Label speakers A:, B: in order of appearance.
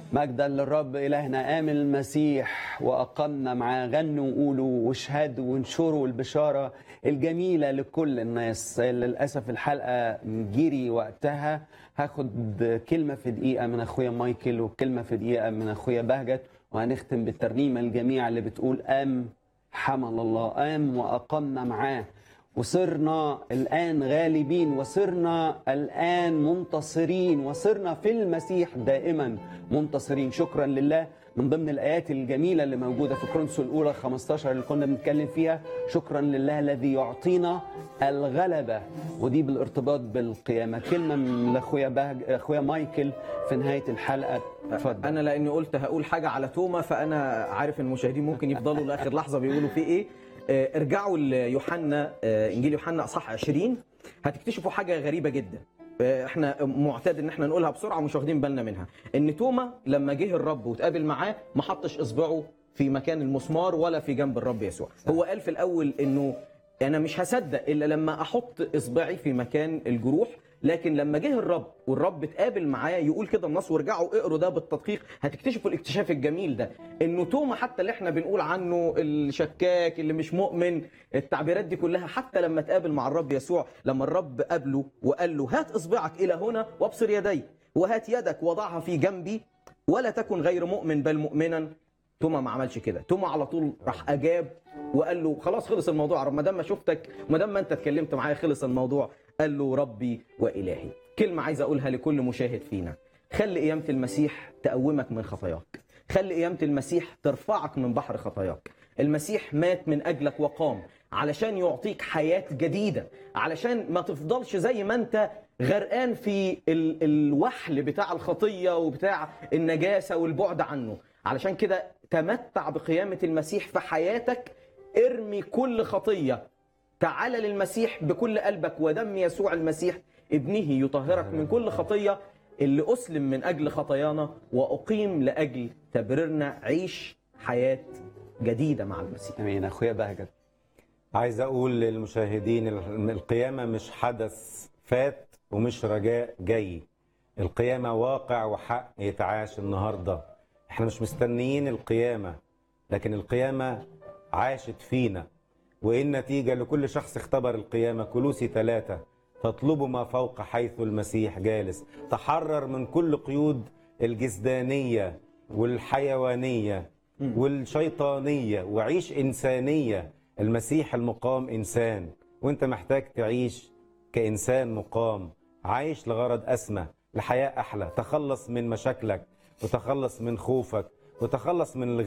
A: مجدا للرب إلهنا قام المسيح وأقمنا معاه غنوا وقولوا واشهدوا وانشروا البشارة الجميلة لكل الناس للأسف الحلقة جري وقتها هاخد كلمة في دقيقة من أخويا مايكل وكلمة في دقيقة من أخويا بهجت وهنختم بالترنيمة الجميعة اللي بتقول قام حمل الله قام وأقمنا معاه وصرنا الآن غالبين وصرنا الآن منتصرين وصرنا في المسيح دائما منتصرين شكرا لله من ضمن الآيات الجميلة اللي موجودة في كورنثوس الأولى 15 اللي كنا بنتكلم فيها شكرا لله الذي يعطينا الغلبة ودي بالارتباط بالقيامة كلمة من أخويا بهج... أخويا مايكل في نهاية الحلقة اتفضل
B: انا لاني قلت هقول حاجه على توما فانا عارف ان المشاهدين ممكن يفضلوا لاخر لحظه بيقولوا فيه ايه آه، ارجعوا ليوحنا آه، انجيل يوحنا اصح 20 هتكتشفوا حاجه غريبه جدا آه، احنا معتاد ان احنا نقولها بسرعه ومش واخدين بالنا منها ان توما لما جه الرب وتقابل معاه ما حطش اصبعه في مكان المسمار ولا في جنب الرب يسوع هو قال في الاول انه انا مش هصدق الا لما احط اصبعي في مكان الجروح لكن لما جه الرب والرب اتقابل معاه يقول كده النص وارجعوا اقروا ده بالتدقيق هتكتشفوا الاكتشاف الجميل ده انه توما حتى اللي احنا بنقول عنه الشكاك اللي مش مؤمن التعبيرات دي كلها حتى لما اتقابل مع الرب يسوع لما الرب قابله وقال له هات اصبعك الى هنا وابصر يدي وهات يدك وضعها في جنبي ولا تكن غير مؤمن بل مؤمنا توما ما عملش كده توما على طول راح اجاب وقال له خلاص خلص الموضوع ما دام ما شفتك ما دام ما انت اتكلمت معايا خلص الموضوع قال له ربي والهي كلمه عايز اقولها لكل مشاهد فينا خلي قيامه المسيح تقومك من خطاياك خلي قيامه المسيح ترفعك من بحر خطاياك المسيح مات من اجلك وقام علشان يعطيك حياه جديده علشان ما تفضلش زي ما انت غرقان في ال- الوحل بتاع الخطيه وبتاع النجاسه والبعد عنه علشان كده تمتع بقيامه المسيح في حياتك ارمي كل خطيه تعال للمسيح بكل قلبك ودم يسوع المسيح ابنه يطهرك من كل خطيه اللي اسلم من اجل خطايانا واقيم لاجل تبريرنا عيش حياه جديده مع المسيح
A: امين اخويا بهجت
C: عايز اقول للمشاهدين ال- القيامه مش حدث فات ومش رجاء جاي القيامه واقع وحق يتعاش النهارده احنا مش مستنيين القيامه لكن القيامه عاشت فينا وايه النتيجه لكل شخص اختبر القيامه كلوسي ثلاثة تطلبوا ما فوق حيث المسيح جالس تحرر من كل قيود الجسدانيه والحيوانيه والشيطانيه وعيش انسانيه المسيح المقام انسان وانت محتاج تعيش كانسان مقام عايش لغرض اسمى لحياه احلى تخلص من مشاكلك وتخلص من خوفك وتخلص من